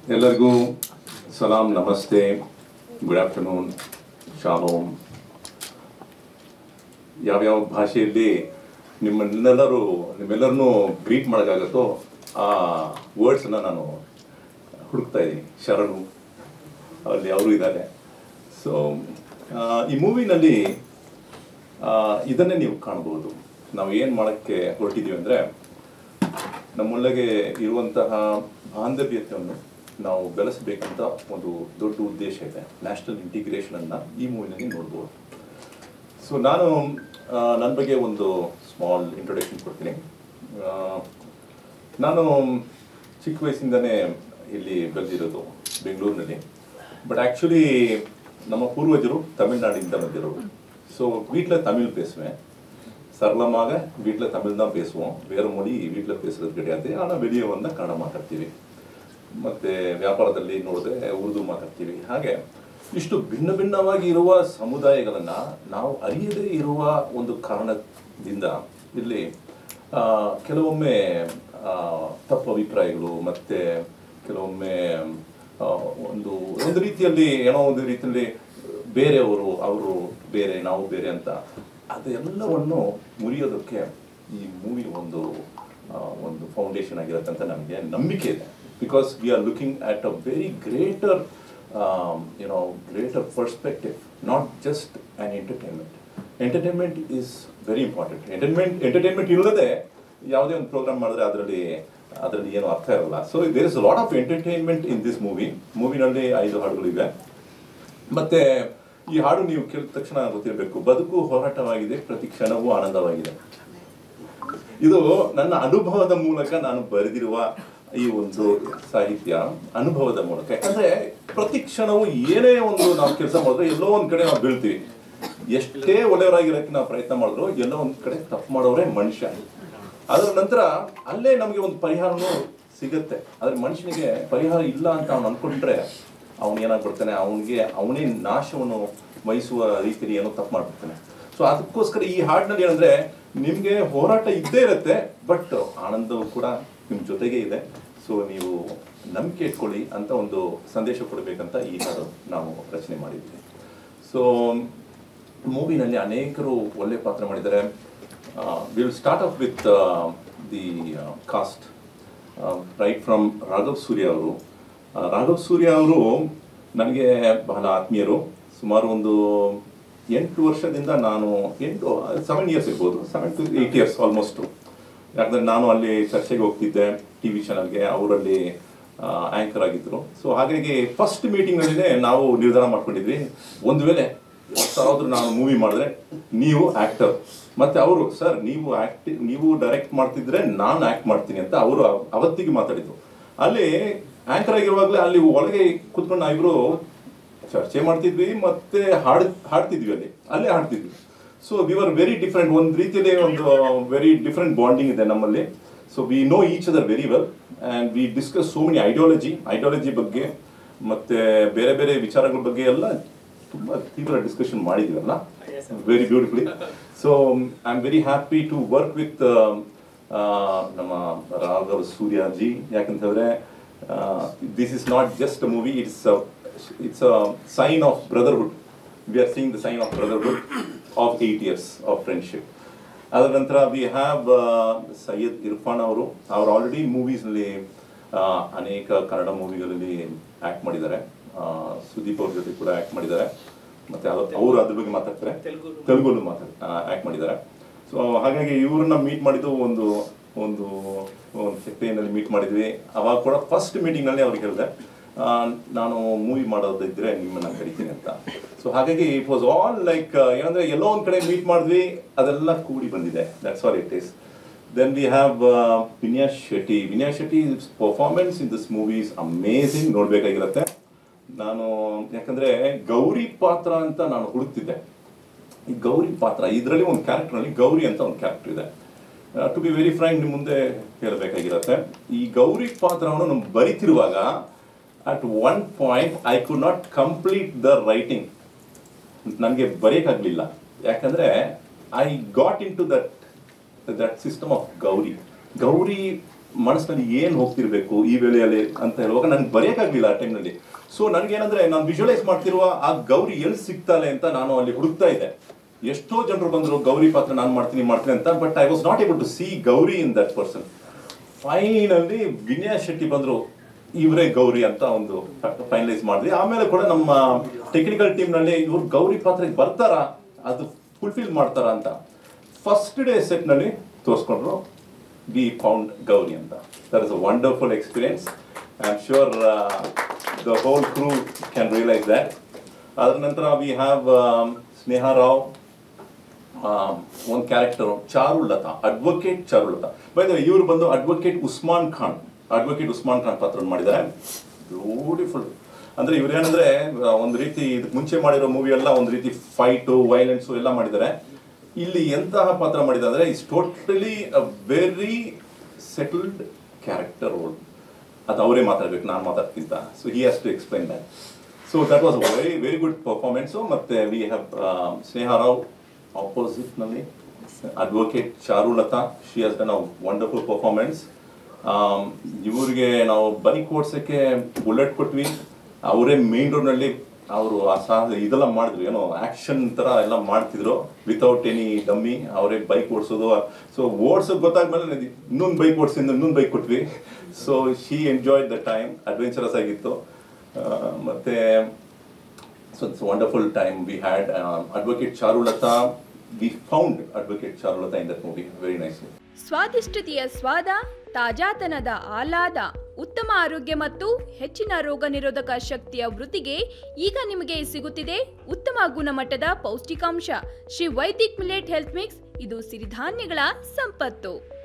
ಎಲ್ಲರಿಗೂ ಸಲಾಂ ನಮಸ್ತೆ good afternoon shalom ಯಾವ್ಯಾವ ಭಾಷೆಯಲ್ಲಿ ನಿಮ್ಮನ್ನೆಲ್ಲರೂ ನಿಮ್ಮೆಲ್ಲರನ್ನೂ ಗ್ರೀಟ್ ಮಾಡೋಕ್ಕಾಗತ್ತೋ ಆ ವರ್ಡ್ಸನ್ನು ನಾನು ಹುಡುಕ್ತಾ ಇದ್ದೀನಿ ಶರಣು ಅಲ್ಲಿ ಅವರು ಇದ್ದಾರೆ ಸೊ ಈ ಮೂವಿನಲ್ಲಿ ಇದನ್ನೇ ನೀವು ಕಾಣ್ಬೋದು ನಾವು ಏನು ಮಾಡೋಕ್ಕೆ ಹೊರಟಿದ್ದೀವಿ ಅಂದರೆ ನಮ್ಮೊಳಗೆ ಇರುವಂತಹ ಬಾಂಧವ್ಯತೆಯನ್ನು ನಾವು ಬೆಳೆಸಬೇಕಂತ ಒಂದು ದೊಡ್ಡ ಉದ್ದೇಶ ಇದೆ ನ್ಯಾಷನಲ್ ಇಂಟಿಗ್ರೇಷನ್ ಅನ್ನ ಈ ಮೂವಿನಲ್ಲಿ ನೋಡ್ಬೋದು ಸೊ ನಾನು ಆ, ನನ್ನ ಬಗ್ಗೆ ಒಂದು ಸ್ಮಾಲ್ ಇಂಟ್ರೊಡಕ್ಷನ್ ಕೊಡ್ತೀನಿ ಆ, ನಾನು ಚಿಕ್ಕ ವಯಸ್ಸಿಂದನೇ ಇಲ್ಲಿ ಬೆಳೆದಿರೋದು ಬೆಂಗಳೂರಿನಲ್ಲಿ ಬಟ್ ಆ್ಯಕ್ಚುಲಿ ನಮ್ಮ ಪೂರ್ವಜರು ತಮಿಳ್ನಾಡಿಂದ ಬಂದಿರೋರು ஸோ வீட்டில் தமிழ் பேசுவேன் சரளமாக வீட்டில் தமிழ் தான் பேசுவோம் வேறு மொழி வீட்டில் பேசுறது கிடையாது ஆனால் வெளியே வந்தால் ಕನ್ನಡ ಮಾತಾಡ್ತೀವಿ ಮತ್ತು ವ್ಯಾಪಾರದಲ್ಲಿ ನೋಡಿದ್ರೆ ಉರ್ದು ಮಾತಾಡ್ತೀವಿ ಹಾಗೆ ಇಷ್ಟು ಭಿನ್ನ ಭಿನ್ನವಾಗಿ ಇರುವ ಸಮುದಾಯಗಳನ್ನು ನಾವು ಅರಿಯದೇ ಇರುವ ಒಂದು ಕಾರಣದಿಂದ ಇಲ್ಲಿ ಆ, ಕೆಲವೊಮ್ಮೆ ಆ, ತಪ್ಪು ಅಭಿಪ್ರಾಯಗಳು ಮತ್ತು ಕೆಲವೊಮ್ಮೆ ಆ, ಒಂದು ಒಂದು ರೀತಿಯಲ್ಲಿ ಏನೋ ಒಂದು ರೀತಿಯಲ್ಲಿ ಬೇರೆಯವರು ಅವರು ಬೇರೆ ನಾವು ಬೇರೆ ಅಂತ ಅದೆಲ್ಲವನ್ನು ಮುರಿಯೋದಕ್ಕೆ ಈ ಮೂವಿ ಒಂದು ಆ, ಒಂದು ಫೌಂಡೇಶನ್ ಆಗಿರುತ್ತೆ ಅಂತ ನನಗೆ ನಂಬಿಕೆ ಇದೆ because we are looking at a very greater you know greater perspective not just an entertainment entertainment is very important entertainment entertainment ಇಲ್ಲದೆ ಯಾವುದೇ ಒಂದು ಪ್ರೋಗ್ರಾಮ್ ಮಾಡಿದ್ರೆ ಅದರಲ್ಲಿ ಅದರಲ್ಲಿ ಏನು ಅರ್ಥ ಇರಲ್ಲ so there is lot of entertainment in this movie ಮೂವಿನಲ್ಲಿ ಐದು ಹಾಡುಗಳಿವೆ ಮತ್ತೆ ಈ ಹಾಡು ನೀವು ಕೇಳಿದ ತಕ್ಷಣ ಗೊತ್ತಿರಬೇಕು ಬದುಕು ಹೋರಾಟವಾಗಿದೆ ಪ್ರತಿ ಕ್ಷಣವೂ ಆನಂದವಾಗಿದೆ ಇದು ನನ್ನ ಅನುಭವದ ಮೂಲಕ ನಾನು ಬರೆದಿರುವ ಈ ಒಂದು ಸಾಹಿತ್ಯ ಅನುಭವದ ಮೂಲಕ ಯಾಕಂದ್ರೆ ಪ್ರತಿ ಕ್ಷಣವೂ ಏನೇ ಒಂದು ನಾವು ಕೆಲಸ ಮಾಡಿದ್ರೆ ಎಲ್ಲೋ ಒಂದ್ ಕಡೆ ನಾವು ಬೀಳ್ತೀವಿ ಎಷ್ಟೇ ಒಳ್ಳೆಯವರಾಗಿರೋಕ್ಕೆ ನಾವು ಪ್ರಯತ್ನ ಮಾಡಿದ್ರು ಎಲ್ಲೋ ಒಂದ್ ಕಡೆ ತಪ್ಪು ಮಾಡೋರೇ ಮನುಷ್ಯ ಅದರ ನಂತರ ಅಲ್ಲೇ ನಮಗೆ ಒಂದು ಪರಿಹಾರನೂ ಸಿಗುತ್ತೆ ಆದ್ರೆ ಮನುಷ್ಯನಿಗೆ ಪರಿಹಾರ ಇಲ್ಲ ಅಂತ ಅವ್ನು ಅನ್ಕೊಂಡ್ರೆ ಅವನು ಏನಾಗ್ಬಿಡ್ತಾನೆ ಅವನಿಗೆ ಅವನೇ ನಾಶವನ್ನು ವಹಿಸುವ ರೀತಿಯಲ್ಲಿ ಏನೋ ತಪ್ಪು ಮಾಡ್ಬಿಡ್ತಾನೆ ಸೊ ಅದಕ್ಕೋಸ್ಕರ ಈ ಹಾಡಿನಲ್ಲಿ ಏನಂದ್ರೆ ನಿಮಗೆ ಹೋರಾಟ ಇದ್ದೇ ಇರುತ್ತೆ ಬಟ್ ಆನಂದವು ಕೂಡ ನಿಮ್ಮ ಜೊತೆಗೆ ಇದೆ ಸೊ ನೀವು ನಂಬಿಕೆ ಇಟ್ಕೊಳ್ಳಿ ಅಂತ ಒಂದು ಸಂದೇಶ ಕೊಡಬೇಕಂತ ಈ ಹಾಡು ನಾವು ರಚನೆ ಮಾಡಿದ್ವಿ ಸೊ ಮೂವಿನಲ್ಲಿ ಅನೇಕರು ಒಳ್ಳೆ ಪಾತ್ರ ಮಾಡಿದ್ದಾರೆ will start off with the cast right from Raghav Surya ಅವರು ಆ, ರಾಘವ್ ಸೂರ್ಯ ಅವರು ನನಗೆ ಬಹಳ ಆತ್ಮೀಯರು ಸುಮಾರು ಒಂದು ಎಂಟು ವರ್ಷದಿಂದ ನಾನು ಎಂಟು ಸೆವೆನ್ ಇಯರ್ಸ್ ಇರ್ಬೋದು seven to eight years almost ಯಾಕಂದ್ರೆ ನಾನು ಅಲ್ಲಿ ಚರ್ಚೆಗೆ ಹೋಗ್ತಿದ್ದೆ ಟಿ ವಿ ಚಾನಲ್ಗೆ ಅವರಲ್ಲಿ ಆ್ಯಂಕರ್ ಆಗಿದ್ರು ಸೊ ಹಾಗಾಗಿ ಫಸ್ಟ್ ಮೀಟಿಂಗ್ನಲ್ಲೇ ನಾವು ನಿರ್ಧಾರ ಮಾಡ್ಕೊಂಡಿದ್ವಿ ಒಂದು ವೇಳೆ ಯಾವ್ದಾದ್ರು ನಾನು ಮೂವಿ ಮಾಡಿದ್ರೆ ನೀವು ಆ್ಯಕ್ಟರ್ ಮತ್ತೆ ಅವರು ಸರ್ ನೀವು ಆಕ್ಟಿ ನೀವು ಡೈರೆಕ್ಟ್ ಮಾಡ್ತಿದ್ರೆ ನಾನು ಆ್ಯಕ್ಟ್ ಮಾಡ್ತೀನಿ ಅಂತ ಅವರು ಅವತ್ತಿಗೆ ಮಾತಾಡಿದ್ರು ಅಲ್ಲಿ ಆ್ಯಂಕರ್ ಆಗಿರುವಾಗಲೇ ಅಲ್ಲಿ ಒಳಗೆ ಕುತ್ಕೊಂಡು ನಾವಿಬ್ರು ಚರ್ಚೆ ಮಾಡ್ತಿದ್ವಿ ಮತ್ತೆ ಹಾಡ್ ಹಾಡ್ತಿದ್ವಿ ಅಲ್ಲಿ ಅಲ್ಲೇ ಹಾಡ್ತಿದ್ವಿ so we are very different ಒಂದು ರೀತಿಯಲ್ಲಿ ಒಂದು ವೆರಿ ಡಿಫ್ರೆಂಟ್ ಬಾಂಡಿಂಗ್ ಇದೆ ನಮ್ಮಲ್ಲಿ so we know each other very well and we discuss so many ideology ideology ಬಗ್ಗೆ ಮತ್ತೆ ಬೇರೆ ಬೇರೆ ವಿಚಾರಗಳ ಬಗ್ಗೆ ಎಲ್ಲ ತುಂಬ ತೀವ್ರ ಡಿಸ್ಕಷನ್ ಮಾಡಿದ್ವಲ್ಲ very beautifully so I am very happy to work with ನಮ್ಮ ರಾಘವ್ ಸೂರ್ಯಾಜಿ ಯಾಕಂತಂದ್ರೆ this is not just a movie it's it's a sign of brotherhood we are seeing the sign of brotherhood of eight years of friendship ಅದರ ನಂತರ we have Syed Irfan ಅವರು ಅವ್ರು already ಮೂವೀಸ್ನಲ್ಲಿ ಅನೇಕ Kannada ಮೂವಿಗಳಲ್ಲಿ act ಮಾಡಿದ್ದಾರೆ ಆ, ಸುದೀಪ್ ಅವ್ರ ಜೊತೆ ಕೂಡ ಆ್ಯಕ್ಟ್ ಮಾಡಿದ್ದಾರೆ ಮತ್ತೆ ಅದು- ಅವರು ಅದ್ರ ಬಗ್ಗೆ ಮಾತಾಡ್ತಾರೆ ತೆಲುಗಲ್ಲೂ ಮಾತಾಡ್ ಆ್ಯಕ್ಟ್ ಮಾಡಿದ್ದಾರೆ ಸೊ ಹಾಗಾಗಿ ಇವ್ರನ್ನ ಮೀಟ್ ಮಾಡಿದ್ದು ಒಂದು ಒಂದು ಒಂದು ಕೆಫೆನಲ್ಲಿ ಮೀಟ್ ಮಾಡಿದ್ವಿ ಅವಾಗ ಕೂಡ ಫಸ್ಟ್ ಮೀಟಿಂಗ್ನಲ್ಲಿ ಅವ್ರಿಗೆ ಹೇಳಿದೆ ಆ, ನಾನು ಮೂವಿ ಮಾಡೋದಿದ್ರೆ ನಿಮ್ಮನ್ನ ಕರಿತೀನಿ ಅಂತ ಸೊ ಹಾಗಾಗಿ ಇಟ್ ವಾಸ್ ಆಲ್ ಲೈಕ್ ಏನಂದ್ರೆ ಎಲ್ಲೋ ಒಂದ್ ಕಡೆ ಮೀಟ್ ಮಾಡಿದ್ವಿ ಅದೆಲ್ಲ ಕೂಡಿ ಬಂದಿದೆ that's all it is then we have Vinyas Shetty Vinyas Shetty performance in this movies amazing ನೋಡ್ಬೇಕಾಗಿರುತ್ತೆ ನಾನು ಯಾಕಂದ್ರೆ ಗೌರಿ ಪಾತ್ರ ಅಂತ ನಾನು ಹುಡುಕ್ತಿದ್ದೆ ಈ ಗೌರಿ ಪಾತ್ರ ಇದರಲ್ಲಿ ಒಂದು ಕ್ಯಾರೆಕ್ಟರ್ನಲ್ಲಿ ಗೌರಿ ಅಂತ ಒಂದು ಕ್ಯಾರೆಕ್ಟರ್ ಇದೆ ಟು ಬಿ ವೆರಿ ಫ್ರೈಂಡ್ ನಿಮ್ಮ ಮುಂದೆ ಹೇಳಬೇಕಾಗಿರುತ್ತೆ ಈ ಗೌರಿ ಪಾತ್ರವನ್ನು ನಾವು ಬರಿತಿರುವಾಗ at one point I could not complete the writing ನನಗೆ ಬರೆಯೋಕ್ಕಾಗಲಿಲ್ಲ ಯಾಕಂದ್ರೆ I got into that that system of Gauri Gauri ಮನಸ್ಸಿನಲ್ಲಿ ಏನು ಹೋಗ್ತಿರ್ಬೇಕು ಈ ವೇಳೆಯಲ್ಲಿ ಅಂತ ಹೇಳುವಾಗ ನನಗೆ ಬರೆಯೋಕ್ಕಾಗಲಿಲ್ಲ ಆ ಟೈಮ್ನಲ್ಲಿ ಸೊ ನನಗೇನಂದ್ರೆ ನಾನು ವಿಜುವಲೈಸ್ ಮಾಡ್ತಿರುವ ಆ ಗೌರಿ ಎಲ್ಲಿ ಸಿಗ್ತಾಳೆ ಅಂತ ನಾನು ಅಲ್ಲಿ ಹುಡುಕ್ತಾ ಇದ್ದೆ ಎಷ್ಟೋ ಜನರು ಬಂದರು ಗೌರಿ ಪಾತ್ರ ನಾನು ಮಾಡ್ತೀನಿ ಮಾಡ್ತೀನಿ ಅಂತ but I was not able to see Gauri in that person finally Vinay Shetty ಬಂದರು ಇವರೇ ಗೌರಿ ಅಂತ ಒಂದು ಫೈನಲೈಸ್ ಮಾಡಿದ್ವಿ ಆಮೇಲೆ ಕೂಡ ನಮ್ಮ ಟೆಕ್ನಿಕಲ್ ಟೀಮ್ನಲ್ಲಿ ಇವ್ರು ಗೌರಿ ಪಾತ್ರಕ್ಕೆ ಬರ್ತಾರಾ ಅದು ಫುಲ್ಫಿಲ್ ಮಾಡ್ತಾರಾ ಅಂತ ಫಸ್ಟ್ ಡೇ ಸೆಟ್ನಲ್ಲಿ ತೋರಿಸ್ಕೊಂಡ್ರು ವಿ ಫೌಂಡ್ ಗೌರಿ ಅಂತ that is a wonderful experience I am sure the whole crew can realise that ಅದರ ನಂತರ ವಿ ಹ್ಯಾವ್ ಸ್ನೇಹ ರಾವ್ ಒಂದು character Charulata advocate Charulata by the ಇವರು ಬಂದು ಅಡ್ವೊಕೇಟ್ ಉಸ್ಮಾನ್ ಖಾನ್ ಅಡ್ವೊಕೇಟ್ ಉಸ್ಮಾನ್ ಖಾನ್ ಪಾತ್ರ ಮಾಡಿದ್ದಾರೆ ಬ್ಯೂಟಿಫುಲ್ ಅಂದ್ರೆ ಇವ್ರೇನಂದ್ರೆ ಆ, ಒಂದು ರೀತಿ ಇದಕ್ಕೆ ಮುಂಚೆ ಮಾಡಿರೋ ಮೂವಿ ಎಲ್ಲ ಒಂದು ರೀತಿ ಫೈಟು ವೈಲೆನ್ಸು ಎಲ್ಲ ಮಾಡಿದ್ದಾರೆ ಇಲ್ಲಿ ಎಂತಹ ಪಾತ್ರ ಮಾಡಿದ್ದಾರೆ ಅಂದ್ರೆ is totally a very settled character role ಅದು ಅವರೇ ಮಾತಾಡ್ಬೇಕು ನಾನು ಮಾತಾಡ್ತಿಂತ so he has to explain that so that was very very good performance ಮತ್ತೆ ವಿ ಹ್ಯಾವ್ ಸ್ನೇಹ ರಾವ್ ಆಪೋಸಿಟ್ನಲ್ಲಿ advocate Charulata she has done a wonderful performance ಇವ್ರಿಗೆ ನಾವು ಬೈಕ್ ಓಡ್ಸೋಕ್ಕೆ ಬುಲೆಟ್ ಕೊಟ್ವಿ ಅವರೇ ಮೇನ್ ರೋಡ್ನಲ್ಲಿ ಅವರು ಆ ಸಾ ಇದೆಲ್ಲ ಮಾಡಿದ್ರು ಏನೋ ಆಕ್ಷನ್ ಥರ ಎಲ್ಲ ಮಾಡ್ತಿದ್ರು ವಿತೌಟ್ ಎನಿ ಡಮ್ಮಿ ಅವರೇ ಬೈಕ್ ಓಡಿಸೋದು ಸೊ ಓಡಿಸೋದು ಗೊತ್ತಾದ್ಮೇಲೆ ಇನ್ನೊಂದು ಬೈಕ್ ಓಡಿಸಿಂದ ಇನ್ನೊಂದು ಬೈಕ್ ಕೊಟ್ವಿ so she enjoyed the time adventurous ಆಗಿತ್ತು ಆ, ಮತ್ತೆ so it's wonderful time we had advocate Charulata we found advocate Charulata in that movie very nicely ಸ್ವಾದಿಷ್ಟತೆಯ ಸ್ವಾದ ತಾಜಾತನದ ಆಹ್ಲಾದ ಉತ್ತಮ ಆರೋಗ್ಯ ಮತ್ತು ಹೆಚ್ಚಿನ ರೋಗ ನಿರೋಧಕ ಶಕ್ತಿಯ ವೃದ್ಧಿಗೆ ಈಗ ನಿಮಗೆ ಸಿಗುತ್ತಿದೆ ಉತ್ತಮ ಗುಣಮಟ್ಟದ ಪೌಷ್ಟಿಕಾಂಶ Shri Vaidik millet health mix ಇದು ಸಿರಿಧಾನ್ಯಗಳ ಸಂಪತ್ತು